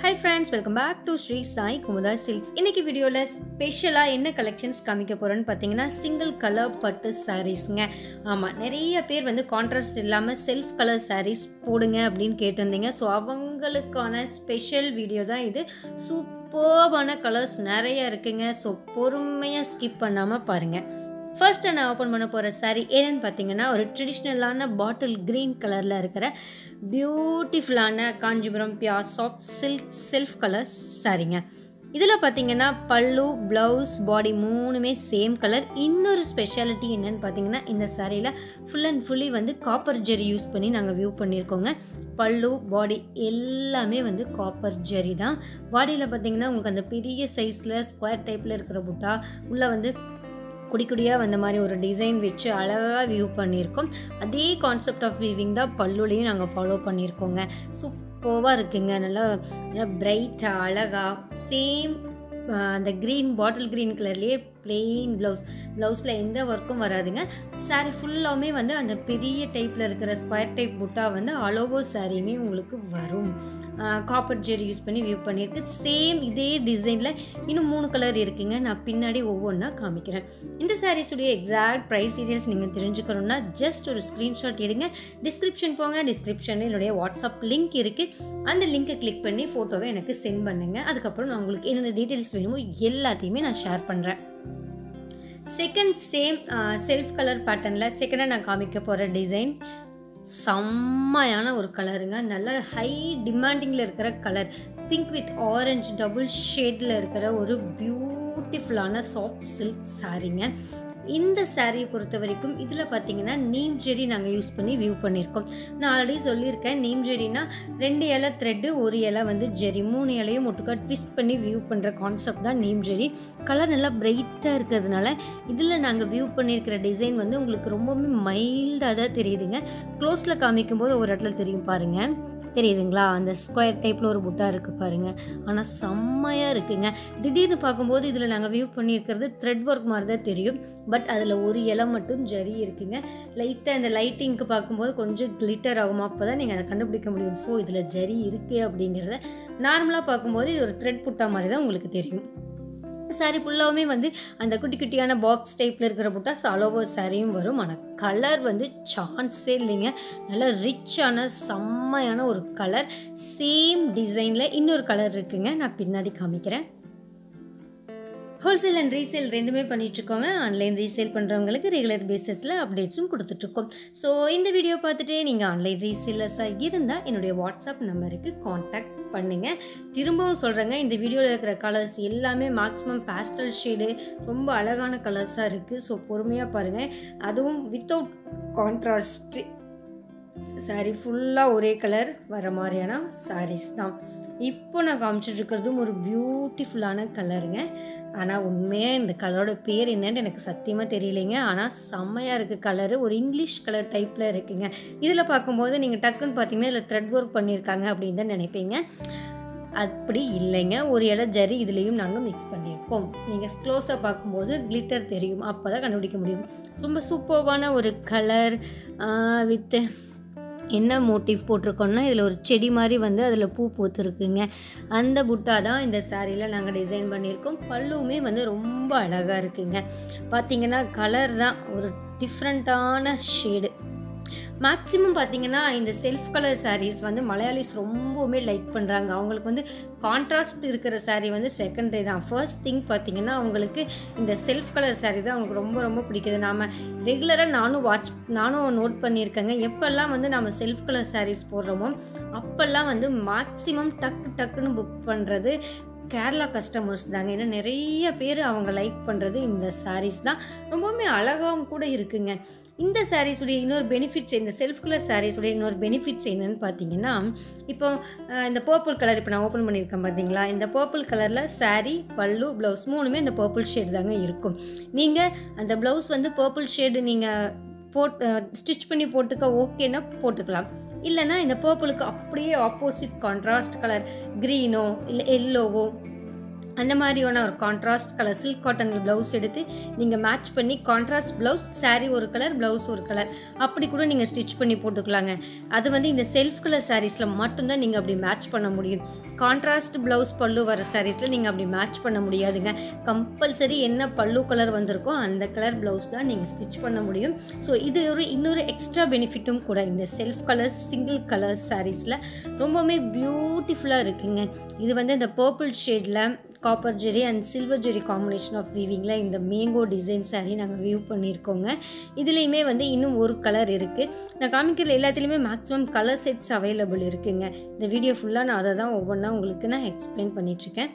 high friends welcome back to Sri Sai Kumudha silks இன்னைக்கு வீடியோவில் ஸ்பெஷலாக என்ன கலெக்ஷன்ஸ் காமிக்க போகிறோன்னு பார்த்தீங்கன்னா சிங்கிள் கலர் பட்டு சாரீஸ்ங்க ஆமாம் நிறைய பேர் வந்து கான்ட்ராஸ்ட் இல்லாமல் செல்ஃப் கலர் சாரீஸ் போடுங்க அப்படின்னு கேட்டிருந்தீங்க ஸோ அவங்களுக்கான ஸ்பெஷல் வீடியோ தான் இது சூப்பர்பான கலர்ஸ் நிறைய இருக்குங்க ஸோ பொறுமையாக ஸ்கிப் பண்ணாமல் பாருங்கள் ஃபர்ஸ்ட் நான் ஓப்பன் பண்ண போகிற saree என்னன்னு பார்த்தீங்கன்னா ஒரு ட்ரெடிஷ்னலான பாட்டில் க்ரீன் கலரில் இருக்கிற பியூட்டிஃபுல்லான காஞ்சிபுரம் பியா சாஃப்ட் சில்க் செல்ஃப் கலர் சாரீங்க இதில் பார்த்தீங்கன்னா பல்லு ப்ளவுஸ் பாடி மூணுமே சேம் கலர் இன்னொரு ஸ்பெஷாலிட்டி என்னன்னு பார்த்தீங்கன்னா இந்த சாரியில் ஃபுல் அண்ட் ஃபுல்லி வந்து காப்பர் ஜெரி யூஸ் பண்ணி நாங்கள் வியூ பண்ணியிருக்கோங்க பல்லு பாடி எல்லாமே வந்து காப்பர் ஜெரி தான் பாடியில் பார்த்தீங்கன்னா உங்களுக்கு அந்த பெரிய சைஸில் ஸ்கொயர் டைப்பில் இருக்கிற புட்டா உள்ளே வந்து குடி குடியாக வந்த மாதிரி ஒரு டிசைன் வச்சு அழகாக வியூ பண்ணியிருக்கோம் அதே கான்செப்ட் ஆஃப் வீவிங் தான் பல்லுலையும் நாங்கள் ஃபாலோ பண்ணியிருக்கோங்க சூப்பராக இருக்குங்க நல்லா நல்லா பிரைட்டாக அழகாக சேம் அந்த க்ரீன் பாட்டில் க்ரீன் கலர்லேயே பிளெயின் ப்ளவுஸ் ப்ளவுஸில் எந்த ஒர்க்கும் வராதுங்க சாரீ ஃபுல்லாமே வந்து அந்த பெரிய டைப்பில் இருக்கிற ஸ்கொயர் டைப் புட்டா வந்து ஆல் ஓவர் சாரியுமே உங்களுக்கு வரும் காப்பர் ஜெரி யூஸ் பண்ணி வியூ பண்ணியிருக்கு சேம் இதே டிசைனில் இன்னும் மூணு கலர் இருக்குங்க நான் பின்னாடி ஒவ்வொன்றா காமிக்கிறேன் இந்த சாரீஸுடைய எக்ஸாக்ட் ப்ரைஸ் டீட்டெயில்ஸ் நீங்கள் தெரிஞ்சுக்கணுன்னா ஜஸ்ட் ஒரு ஸ்க்ரீன்ஷாட் எடுங்க டிஸ்கிரிப்ஷன் போங்க டிஸ்கிரிப்ஷனில் என்னுடைய வாட்ஸ்அப் லிங்க் இருக்குது அந்த லிங்க்கை கிளிக் பண்ணி ஃபோட்டோவை எனக்கு சென்ட் பண்ணுங்கள் அதுக்கப்புறம் நான் உங்களுக்கு என்னென்ன டீட்டெயில்ஸ் வேணுமோ எல்லாத்தையுமே நான் ஷேர் பண்ணுறேன் செகண்ட் சேம் செல்ஃப் கலர் பேட்டர்னில் செகண்டாக நான் காமிக்க போகிற டிசைன் செம்மையான ஒரு கலருங்க நல்ல ஹை டிமாண்டிங்கில் இருக்கிற colour pink with orange double ஷேடில் இருக்கிற ஒரு பியூட்டிஃபுல்லான சாஃப்ட் சில்க் சாரீங்க இந்த சாரியை பொறுத்த வரைக்கும் இதில் பார்த்தீங்கன்னா நீம் ஜெரி நாங்கள் யூஸ் பண்ணி வியூ பண்ணியிருக்கோம் நான் ஆல்ரெடி சொல்லியிருக்கேன் நீம் ஜெரினா ரெண்டு இலை த்ரெட்டு ஒரு இலை வந்து ஜெரி மூணு இலையும் ஒட்டுக்கா ட்விஸ்ட் பண்ணி வியூ பண்ணுற கான்செப்ட் தான் நீம் ஜெரி கலர் நல்லா பிரைட்டாக இருக்கிறதுனால இதில் நாங்கள் வியூ பண்ணியிருக்கிற டிசைன் வந்து உங்களுக்கு ரொம்பவுமே மைல்டாக தான் தெரியுதுங்க க்ளோஸில் காமிக்கும்போது ஒரு இடத்துல தெரியும் பாருங்கள் தெரியுதுங்களா அந்த ஸ்கொயர் டைப்பில் ஒரு புட்டா இருக்குது பாருங்கள் ஆனால் செம்மையாக இருக்குங்க திடீர்னு பார்க்கும்போது இதில் நாங்கள் வியூ பண்ணியிருக்கிறது த்ரெட் ஒர்க் மாதிரி தான் தெரியும் பட் அதில் ஒரு இலை மட்டும் ஜரி இருக்குங்க லைட்டாக இந்த லைட்டிங்க்கு பார்க்கும்போது கொஞ்சம் கிளிட்டர் ஆகும் அப்போ தான் நீங்கள் அதை கண்டுபிடிக்க முடியும் ஸோ இதில் ஜரி இருக்குது அப்படிங்கிறத நார்மலாக பார்க்கும்போது இது ஒரு த்ரெட் புட்டா மாதிரி தான் உங்களுக்கு தெரியும் சாரீ ஃபுல்லாகவுமே வந்து அந்த குட்டி குட்டியான பாக்ஸ் டைப்பில் இருக்கிற புட்டா சாலோவர் சாரியும் வரும் ஆனால் கலர் வந்து சான்ஸே இல்லைங்க நல்ல ரிச்சான செம்மையான ஒரு கலர் சேம் டிசைனில் இன்னொரு கலர் இருக்குங்க நான் பின்னாடி காமிக்கிறேன் ஹோல்சேல் அண்ட் ரீசேல் ரெண்டுமே பண்ணிகிட்ருக்கோங்க ஆன்லைன் ரீசேல் பண்ணுறவங்களுக்கு ரெகுலர் பேசிஸில் அப்டேட்ஸும் கொடுத்துட்ருக்கோம் ஸோ இந்த வீடியோ பார்த்துட்டு நீங்கள் ஆன்லைன் ரீசேலர்ஸாக இருந்தால் என்னுடைய வாட்ஸ்அப் நம்பருக்கு காண்டாக்ட் பண்ணுங்கள் திரும்பவும் சொல்கிறேங்க இந்த வீடியோவில் இருக்கிற கலர்ஸ் எல்லாமே மேக்ஸிமம் பேஸ்டல் ஷேடு ரொம்ப அழகான கலர்ஸாக இருக்குது ஸோ பொறுமையாக பாருங்கள் அதுவும் வித்தவுட் கான்ட்ராஸ்ட் சாரீ ஃபுல்லாக ஒரே கலர் வர மாதிரியான சாரீஸ் தான் இப்போ நான் காமிச்சிட்டு இருக்கிறதும் ஒரு பியூட்டிஃபுல்லான கலருங்க ஆனால் உண்மையாக இந்த கலரோட பேர் என்னன்னு எனக்கு சத்தியமாக தெரியலைங்க ஆனால் செம்மையாக இருக்குது கலரு ஒரு இங்கிலீஷ் கலர் டைப்பில் இருக்குங்க இதில் பார்க்கும்போது நீங்கள் டக்குன்னு பார்த்தீங்கன்னா இதில் த்ரெட் ஒர்க் பண்ணியிருக்காங்க அப்படின்னு தான் நினைப்பீங்க அப்படி இல்லைங்க ஒரு இலை ஜரி இதுலேயும் நாங்கள் மிக்ஸ் பண்ணியிருக்கோம் நீங்கள் க்ளோஸாக பார்க்கும்போது கிளிட்டர் தெரியும் அப்போ தான் கண்டுபிடிக்க முடியும் ரொம்ப சூப்பர்வான ஒரு கலர் வித்து என்ன மோட்டிவ் போட்டிருக்கோம்னா இதில் ஒரு செடி மாதிரி வந்து அதில் பூ பூத்துருக்குங்க அந்த புட்டா தான் இந்த சாரியில் நாங்கள் டிசைன் பண்ணியிருக்கோம் பல்லுவுமே வந்து ரொம்ப அழகாக இருக்குங்க பார்த்திங்கன்னா கலர் தான் ஒரு டிஃப்ரெண்ட்டான ஷேடு மேக்ஸிமம் பார்த்தீங்கன்னா இந்த செல்ஃப் கலர் சாரீஸ் வந்து மலையாளிஸ் ரொம்பவுமே லைக் பண்ணுறாங்க அவங்களுக்கு வந்து கான்ட்ராஸ்ட் இருக்கிற சாரீ வந்து செகண்டரி தான் ஃபர்ஸ்ட் திங் பார்த்தீங்கன்னா அவங்களுக்கு இந்த செல்ஃப் கலர் சாரீ தான் அவங்களுக்கு ரொம்ப ரொம்ப பிடிக்குது நாம் ரெகுலராக நானும் வாட்ச் நானும் நோட் பண்ணியிருக்கேங்க எப்போல்லாம் வந்து நம்ம செல்ஃப் கலர் சாரீஸ் போடுறோமோ அப்போல்லாம் வந்து மேக்ஸிமம் டக்கு டக்குன்னு புக் பண்ணுறது கேரளா கஸ்டமர்ஸ் தாங்க ஏன்னா நிறைய பேர் அவங்க லைக் பண்ணுறது இந்த சாரீஸ் தான் ரொம்பவுமே அழகாகவும் கூட இருக்குங்க இந்த சாரீஸுடைய இன்னொரு பெனிஃபிட்ஸ் இந்த செல்ஃப் கலர் சாரீஸுடைய இன்னொரு பெனிஃபிட்ஸ் என்னன்னு பார்த்தீங்கன்னா இப்போ இந்த பர்பிள் கலர் இப்போ நான் ஓப்பன் பண்ணியிருக்கேன் பார்த்தீங்களா இந்த பர்பிள் கலரில் சாரீ பல்லு ப்ளவுஸ் மூணுமே இந்த பர்பிள் ஷேட் தாங்க இருக்கும் நீங்கள் அந்த ப்ளவுஸ் வந்து பர்பிள் ஷேடு நீங்கள் போட் ஸ்டிச் பண்ணி போட்டுக்க ஓகேன்னா போட்டுக்கலாம் இல்லைன்னா இந்த பர்பிளுக்கு அப்படியே ஆப்போசிட் கான்ட்ராஸ்ட் கலர் க்ரீனோ இல்லை எல்லோவோ அந்த மாதிரியான ஒரு contrast colour silk cotton blouse எடுத்து நீங்கள் மேட்ச் பண்ணி கான்ட்ராஸ்ட் ப்ளவுஸ் saree ஒரு கலர் ப்ளவுஸ் ஒரு கலர் அப்படி கூட நீங்கள் ஸ்டிச் பண்ணி போட்டுக்கலாங்க அது வந்து இந்த செல்ஃப் கலர் சாரீஸில் மட்டும்தான் நீங்கள் அப்படி மேட்ச் பண்ண முடியும் கான்ட்ராஸ்ட் ப்ளவுஸ் பல்லு வர சாரீஸில் நீங்கள் அப்படி மேட்ச் பண்ண முடியாதுங்க கம்பல்சரி என்ன பல்லு கலர் வந்திருக்கோ அந்த கலர் ப்ளவுஸ் தான் நீங்கள் ஸ்டிச் பண்ண முடியும் ஸோ இது ஒரு இன்னொரு எக்ஸ்ட்ரா பெனிஃபிட்டும் கூட இந்த செல்ஃப் கலர்ஸ் சிங்கிள் கலர் சாரீஸில் ரொம்பவுமே பியூட்டிஃபுல்லாக இருக்குங்க இது வந்து இந்த பர்பிள் ஷேடில் copper zari and silver zari combination of வீவிங்கில் இந்த மேங்கோ டிசைன் saree நாங்கள் வியூ பண்ணியிருக்கோங்க இதுலேயுமே வந்து இன்னும் ஒரு கலர் இருக்குது நான் காமிக்கிற எல்லாத்துலேயுமே மேக்ஸிமம் கலர் செட்ஸ் அவைலபிள் இருக்குங்க இந்த வீடியோ ஃபுல்லாக நான் அதை தான் ஒவ்வொன்றா உங்களுக்கு நான் எக்ஸ்பிளைன் பண்ணிகிட்ருக்கேன்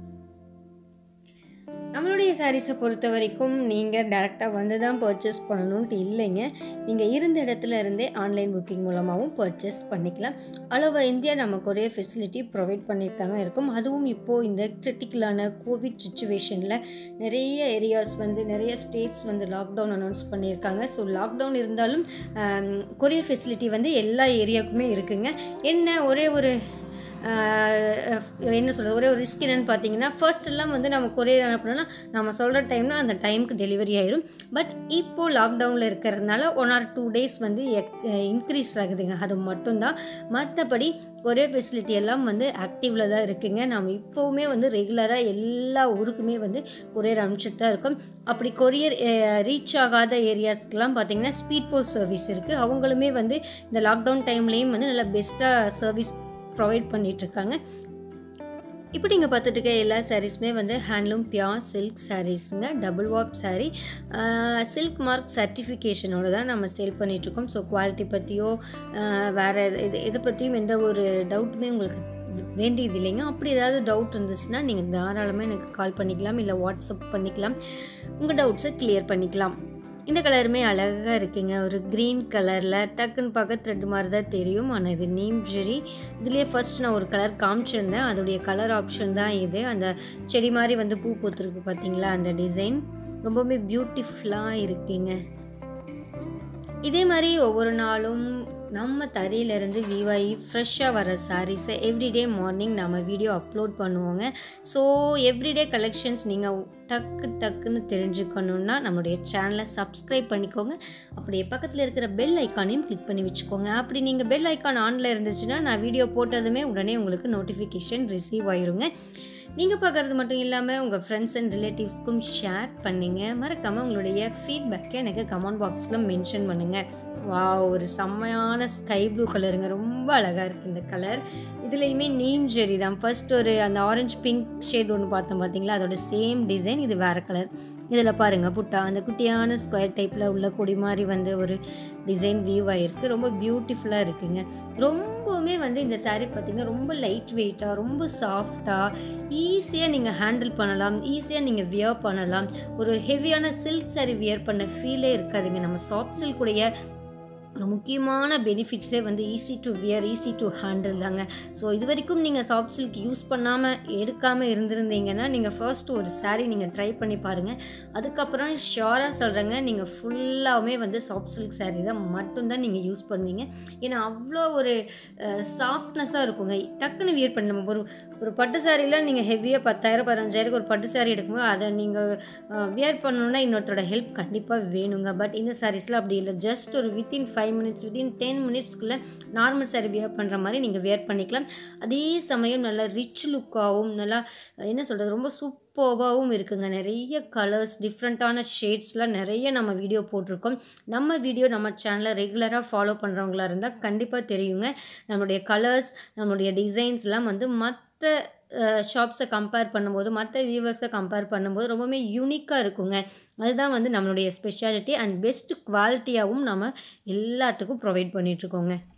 நம்மளுடைய சாரீஸை பொறுத்த வரைக்கும் நீங்கள் டேரெக்டாக வந்து தான் பர்ச்சேஸ் பண்ணணுன்ட்டு இல்லைங்க நீங்கள் இருந்த இடத்துல இருந்தே ஆன்லைன் புக்கிங் மூலமாகவும் பர்ச்சேஸ் பண்ணிக்கலாம் அளவு இந்தியா நம்ம கொரியர் ஃபெசிலிட்டி ப்ரொவைட் பண்ணிட்டு தாங்க இருக்கும் அதுவும் இப்போது இந்த கிரிட்டிக்கலான கோவிட் சுச்சுவேஷனில் நிறைய ஏரியாஸ் வந்து நிறைய ஸ்டேட்ஸ் வந்து லாக்டவுன் அனௌன்ஸ் பண்ணியிருக்காங்க ஸோ லாக்டவுன் இருந்தாலும் கொரியர் ஃபெசிலிட்டி வந்து எல்லா ஏரியாவுக்குமே இருக்குங்க என்ன ஒரே ஒரு ஆஹ் என்ன சொல்கிறது ஒரே ஒரு ரிஸ்க் என்னென்னு பார்த்தீங்கன்னா ஃபர்ஸ்ட் எல்லாம் வந்து நம்ம கொரியர் அனுப்பணும்னா நம்ம சொல்கிற டைம்னா அந்த டைமுக்கு டெலிவரி ஆயிரும் பட் இப்போது லாக்டவுனில் இருக்கிறதுனால ஒன் ஆர் டூ டேஸ் வந்து இன்க்ரீஸ் ஆகுதுங்க அது மட்டும்தான் மற்றபடி கொரியர் ஃபெசிலிட்டி எல்லாம் வந்து ஆக்டிவில் தான் இருக்குங்க நம்ம இப்போவுமே வந்து ரெகுலராக எல்லா ஊருக்குமே வந்து கொரியர் அனுப்பிச்சிட்டு தான் இருக்கோம் அப்படி கொரியர் ரீச் ஆகாத ஏரியாஸ்க்கெலாம் பார்த்தீங்கன்னா ஸ்பீட் போஸ்ட் சர்வீஸ் இருக்குது அவங்களுமே வந்து இந்த லாக்டவுன் டைம்லேயும் வந்து நல்லா பெஸ்ட்டாக சர்வீஸ் ப்ரொவைட் பண்ணிகிட்ருக்காங்க இப்போ நீங்கள் பார்த்துட்டு இருக்க எல்லா சாரீஸுமே வந்து ஹேண்ட்லூம் பியோர் சில்க் சாரீஸுங்க double warp sari silk mark சர்டிஃபிகேஷனோட தான் நம்ம சேல் பண்ணிகிட்ருக்கோம் ஸோ குவாலிட்டி பற்றியோ வேறு இது இதை பற்றியும் எந்த ஒரு டவுட்டுமே உங்களுக்கு வேண்டியது இல்லைங்க அப்படி ஏதாவது டவுட் இருந்துச்சுன்னா நீங்கள் தாராளமாக எனக்கு கால் பண்ணிக்கலாம் இல்லை வாட்ஸ்அப் பண்ணிக்கலாம் உங்கள் டவுட்ஸை கிளியர் பண்ணிக்கலாம் இந்த கலருமே அழகாக இருக்குங்க ஒரு க்ரீன் கலரில் டக்குன்னு பார்க்க த்ரெட் மாதிரி தான் தெரியும் ஆனால் இது நீம் ஜெரி இதுலேயே ஃபர்ஸ்ட் நான் ஒரு கலர் காமிச்சிருந்தேன் அதோடைய கலர் ஆப்ஷன் தான் இது அந்த செடி மாதிரி வந்து பூ பூத்துருக்கு பார்த்தீங்களா அந்த டிசைன் ரொம்பவுமே பியூட்டிஃபுல்லாக இருக்குங்க இதே மாதிரி ஒவ்வொரு நாளும் நம்ம தறியிலேருந்து விவாயி ஃப்ரெஷ்ஷாக வர சாரீஸை எவ்ரிடே மார்னிங் நம்ம வீடியோ அப்லோட் பண்ணுவோங்க ஸோ எவ்ரிடே கலெக்ஷன்ஸ் நீங்கள் டக்கு டக்குன்னு தெரிஞ்சுக்கணுன்னா நம்மளுடைய சேனலை சப்ஸ்கிரைப் பண்ணிக்கோங்க அப்படியே பக்கத்தில் இருக்கிற பெல் ஐக்கானையும் கிளிக் பண்ணி வச்சுக்கோங்க அப்படி நீங்கள் பெல் ஐக்கான் ஆனில் இருந்துச்சுன்னா நான் வீடியோ போட்டதுமே உடனே உங்களுக்கு நோட்டிஃபிகேஷன் ரிசீவ் ஆயிருங்க நீங்கள் பார்க்குறது மட்டும் இல்லாமல் உங்கள் ஃப்ரெண்ட்ஸ் அண்ட் ரிலேட்டிவ்ஸ்க்கும் ஷேர் பண்ணுங்க மறக்காமல் உங்களுடைய ஃபீட்பேக்கை எனக்கு கமெண்ட் பாக்ஸில் மென்ஷன் பண்ணுங்கள் வா ஒரு செம்மையான ஸ்கை ப்ளூ கலருங்க ரொம்ப அழகாக இருக்குது இந்த கலர் இதுலேயுமே நீம் ஜெரி தான் ஃபர்ஸ்ட் ஒரு அந்த ஆரஞ்சு பிங்க் ஷேட் ஒன்று பார்த்தோம் பார்த்தீங்களா அதோட சேம் டிசைன் இது வேறு கலர் இதில் பாருங்கள் புட்டா அந்த குட்டியான ஸ்கொயர் டைப்பில் உள்ள கொடி மாதிரி வந்து ஒரு டிசைன் வியூ ஆகிருக்கு ரொம்ப பியூட்டிஃபுல்லாக இருக்குங்க ரொம்பவுமே வந்து இந்த saree பார்த்திங்கன்னா ரொம்ப லைட் வெயிட்டாக ரொம்ப சாஃப்டாக ஈஸியாக நீங்கள் ஹேண்டில் பண்ணலாம் ஈஸியாக நீங்கள் வியர் பண்ணலாம் ஒரு ஹெவியான சில்க் saree வியர் பண்ண ஃபீலே இருக்காதுங்க நம்ம சாஃப்ட் சில்குடைய ஒரு முக்கியமான பெனிஃபிட்ஸே வந்து easy to wear easy to handle தாங்க ஸோ இது வரைக்கும் நீங்கள் சாஃப்ட் சில்க் யூஸ் பண்ணாமல் எடுக்காமல் இருந்திருந்தீங்கன்னா நீங்கள் ஃபர்ஸ்ட் ஒரு saree நீங்கள் ட்ரை பண்ணி பாருங்கள் அதுக்கப்புறம் ஷியோராக சொல்கிறேங்க நீங்கள் ஃபுல்லாகவுமே வந்து சாஃப்ட் சில்க் saree தான் மட்டும்தான் நீங்கள் யூஸ் பண்ணுவீங்க ஏன்னா அவ்வளோ ஒரு சாஃப்ட்னஸாக இருக்குங்க டக்குன்னு வியர் பண்ணி நம்ம ஒரு ஒரு பட்டு சாரியில் நீங்கள் ஹெவியாக பத்தாயிரம் பதினஞ்சாயிரம் ஒரு பட்டு saree எடுக்கும்போது அதை நீங்கள் வியர் பண்ணணுன்னா இன்னொருத்தரோட ஹெல்ப் கண்டிப்பாக வேணுங்க பட் இந்த சாரீஸில் அப்படி இல்லை ஜஸ்ட் ஒரு within five minutes within ten மினிட்ஸ்க்குள்ளே நார்மல் saree வியர் பண்ணுற மாதிரி நீங்கள் வியர் பண்ணிக்கலாம் அதே சமயம் நல்லா ரிச் லுக்காகவும் நல்லா என்ன சொல்கிறது ரொம்ப சூப்பர்வாகவும் இருக்குங்க நிறைய கலர்ஸ் டிஃப்ரெண்ட்டான ஷேட்ஸ்லாம் நிறைய நம்ம வீடியோ போட்டிருக்கோம் நம்ம வீடியோ நம்ம சேனலை ரெகுலராக ஃபாலோ பண்ணுறவங்களா இருந்தால் கண்டிப்பாக தெரியுங்க நம்மளுடைய கலர்ஸ் நம்மளுடைய டிசைன்ஸ்லாம் வந்து மற்ற ஷாப்ஸை கம்பேர் பண்ணும்போது மற்ற வியூவர்ஸை கம்பேர் பண்ணும்போது ரொம்பவுமே யூனிக்காக இருக்குங்க அதுதான் வந்து நம்மளுடைய ஸ்பெஷாலிட்டி அண்ட் பெஸ்ட் குவாலிட்டியாகவும் நம்ம எல்லாத்துக்கும் ப்ரொவைட் பண்ணிகிட்ருக்கோங்க